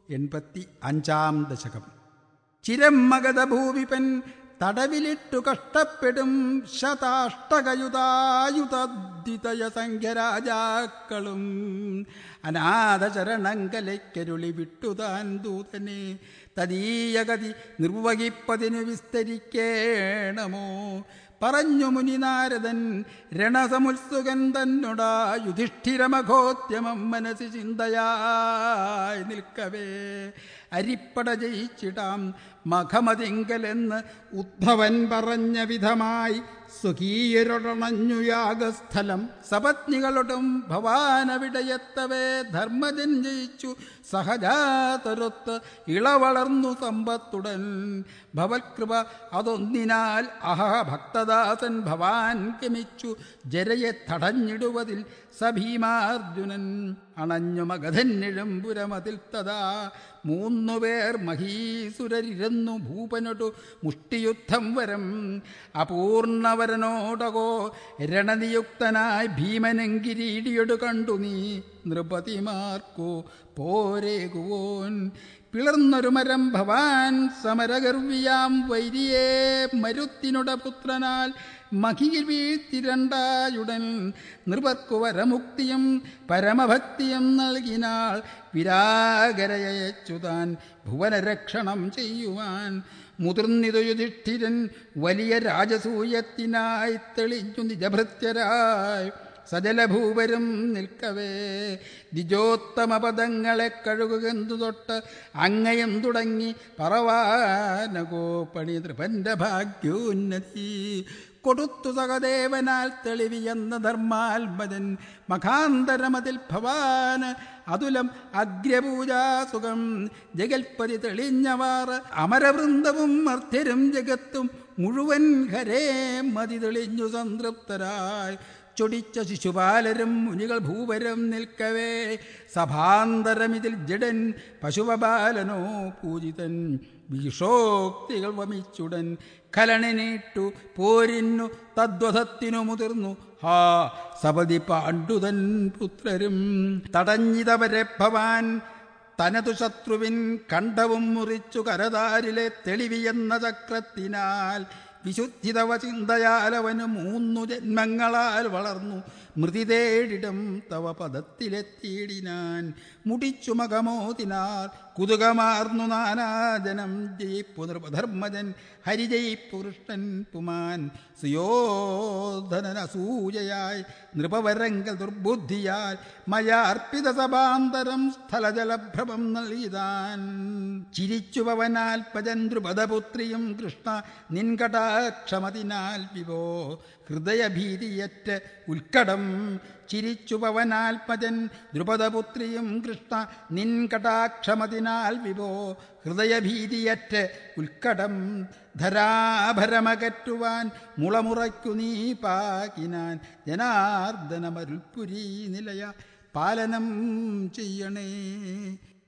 എൺപത്തി അഞ്ചാം ദശകം ചിരം മഗധ ഭൂവിപൻ തടവിലിട്ടു കഷ്ടപ്പെടും ശതാഷ്ടകയുതായുതദ്വിതയ സംഖ്യരാജാക്കളും അനാഥചരണങ്കലയ്ക്കരുളി വിട്ടുതാൻ ദൂതനെ തദീയഗതി നിർവഹിപ്പതിനു വിസ്തരിക്കേണമോ പറഞ്ഞു മുനിനാരദൻ രണസമുത്സുകൻ തന്നോടാ യുധിഷ്ഠിരമഘോദ്യമം മനസ്സി ചിന്തയായി നിൽക്കവേ അരിപ്പട ജയിച്ചിടാം മഖമതിങ്കലെന്ന് ഉദ്ധവൻ പറഞ്ഞ വിധമായി സ്വകീയരൊടണഞ്ഞു യാഗസ്ഥലം സപത്നികളോടും ഭവാനവിടയെത്തവേ ധർമ്മജൻ ജയിച്ചു സഹജാതരൊത്ത് ഇളവളർന്നു സമ്പത്തുടൻ ഭവത്കൃപ അതൊന്നിനാൽ അഹ ഭക്തദാസൻ ഭവാൻ ഗമിച്ചു ജരയെ തടഞ്ഞിടുവതിൽ സഭീമാർജുനൻ അണഞ്ഞു മഗധന്നിഴമ്പുരമതിൽ തഥാ മൂന്നുപേർ മഹീസുരരിരുന്നു ഭൂപനൊടു മുഷ്ടിയുദ്ധം വരം അപൂർണവരനോടകോ രണനിയുക്തനായി ഭീമനെങ്കിരീടിയൊടു കണ്ടു നീ നൃപതിമാർക്കോ പോരേകുവോൻ പിളർന്നൊരു മരം ഭവാൻ സമരഗർവിയാം വൈരിയെ മരുത്തിനുട പുത്രനാൽ മഹിയിൽ വീഴ്ത്തിരണ്ടായുടൻ നൃപർക്കു വരമുക്തിയും പരമഭക്തിയും നൽകിനാൾ വിരാഗരയച്ചുതാൻ ഭുവനരക്ഷണം ചെയ്യുവാൻ മുതിർന്നിതു യുധിഷ്ഠിരൻ വലിയ രാജസൂയത്തിനായി തെളിഞ്ഞു നിജഭൃത്യരായി സജലഭൂവരും നിൽക്കവേ ദ്വിജോത്തമ പദങ്ങളെ കഴുകുകന്തു തൊട്ട് അങ്ങയും തുടങ്ങി പറവാനകോ പണി നൃപന്റെ ഭാഗ്യോന്നതി കൊടുത്തു സഹദേവനാൽ തെളിവിയെന്ന ധർമാത്മജൻ മഖാന്തരമതിൽ ഭവാന് അതുലം അഗ്രപൂജാസുഖം ജഗൽപതി തെളിഞ്ഞവാറ് അമരവൃന്ദവും മർത്യരും ജഗത്തും മുഴുവൻ ഹരേ മതി തെളിഞ്ഞു സംതൃപ്തരായി ചൊടിച്ച ശിശുപാലരും മുനികൾ ഭൂവരം നിൽക്കവേ സഭാന്തരമിതിൽ ജഡൻ പശുവബാലനോ പൂജിതൻ ഭീഷോക്തികൾ വമിച്ചുടൻ കലണിനീട്ടു പോരിന്നു തദ്വധത്തിനു മുതിർന്നു ഹാ സപതി പാണ്ഡുതൻ പുത്രരും തടഞ്ഞിതവരെ ഭവാൻ തനതു ശത്രുവിൻ കണ്ഠവും മുറിച്ചു കരതാരിലെ തെളിവിയെന്ന ചക്രത്തിനാൽ വിശുദ്ധിതവ ചിന്തയാൽ അവന് മൂന്നു ജന്മങ്ങളാൽ വളർന്നു മൃതി തേടിടം തവ പദത്തിലെത്തിയിടിനാൻ മുടിച്ചു മകമോതിനാർ കുതുകമാർന്നു നാനാജനം ജയിപ്പു നൃപധർമ്മജൻ ഹരിജയിപ്പു കൃഷ്ണൻ പുമാൻ സുയോധനസൂയയായി നൃപവരങ്കൽ ദുർബുദ്ധിയാൽ മയാർപ്പിത സഭാന്തരം സ്ഥലജലഭ്രമം നൽകിതാൻ ചിരിച്ചു പവനാൽപജൻ ദ്രുപദപുത്രിയും കൃഷ്ണ നിൻകടാക്ഷമതിനാൽ വിവോ ഹൃദയഭീതിയറ്റ് ഉൽക്കടം ചിരിച്ചു പവനാൽപജൻ ദ്രുപദപുത്രിയും കൃഷ്ണ നിൻ കടാക്ഷമതിനാൽ വിവോ ഹൃദയഭീതിയറ്റ് ഉൽക്കടം ധരാഭരമകറ്റുവാൻ മുളമുറയ്ക്കു നീ പാകിനാൻ ജനാർദ്ദനമരുൾപുരി നിലയ പാലനം ചെയ്യണേ